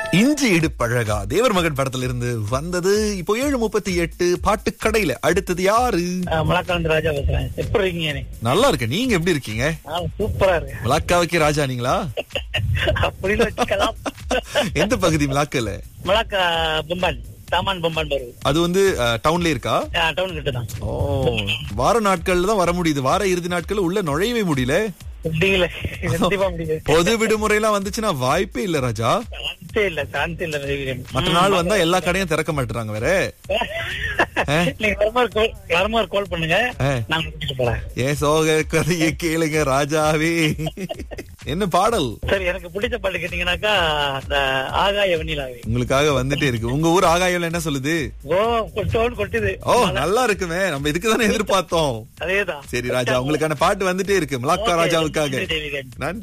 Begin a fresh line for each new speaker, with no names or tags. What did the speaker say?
இஞ்சி இடுப்பழகா தேவர் மகன் படத்துல இருந்து வந்தது இப்போ ஏழு முப்பத்தி எட்டு பாட்டு கடையில அடுத்தது யாரு
மலாக்காந்து ராஜா பேசுறேன் எப்படி இருக்கீங்க நீ?
நல்லா இருக்கு நீங்க எப்படி இருக்கீங்க
ஆ, சூப்பரா இருக்கு
மிளாக்காவுக்கே ராஜா நீங்களா
அப்படின்னு வச்சுக்கலாம்
எந்த பகுதி மிளாக்கல
மலாக்கா பொம்பான் சாமான் பொம்பான் வருது
அது வந்து டவுன்ல இருக்கா
டவுன் கிட்ட தான்
ஓ வார நாட்கள்ல தான் வர முடியுது வார இறுதி நாட்கள் உள்ள நுழையவே முடியல
முடியல கண்டிப்பா முடியல
பொது விடுமுறை எல்லாம் வந்துச்சுன்னா வாய்ப்பே இல்ல ராஜா
சாந்தே இல்ல சாந்தே இல்ல ரவிகிரன்.
மற்ற நாள் வந்தா எல்லா கடையும் திறக்க மாட்டுறாங்க வேற
நீங்க வரும்போது call- வரும்போது கால் பண்ணுங்க
ஆ.
நான் கூட்டிட்டு போறேன்
ஏன் சோக கதையை கேளுங்க ராஜாவே என்ன பாடல்
சரி எனக்கு பிடிச்ச பாட்டு கேட்டீங்கன்னாக்கா அந்த ஆகாய வெண்ணிலாவே
உங்களுக்காக வந்துட்டே இருக்கு உங்க ஊர் ஆகாயம் என்ன சொல்லுது
ஓ கொட்டோன்னு கொட்டுது
ஓ நல்லா இருக்குமே நம்ம இதுக்கு தானே எதிர்பார்த்தோம்
அதேதான்
சரி ராஜா உங்களுக்கான பாட்டு வந்துட்டே இருக்கு மிளாக்கா
Okay,
ராஜாவுக்காக
நன்றி, தேவிகன்.
நன்றி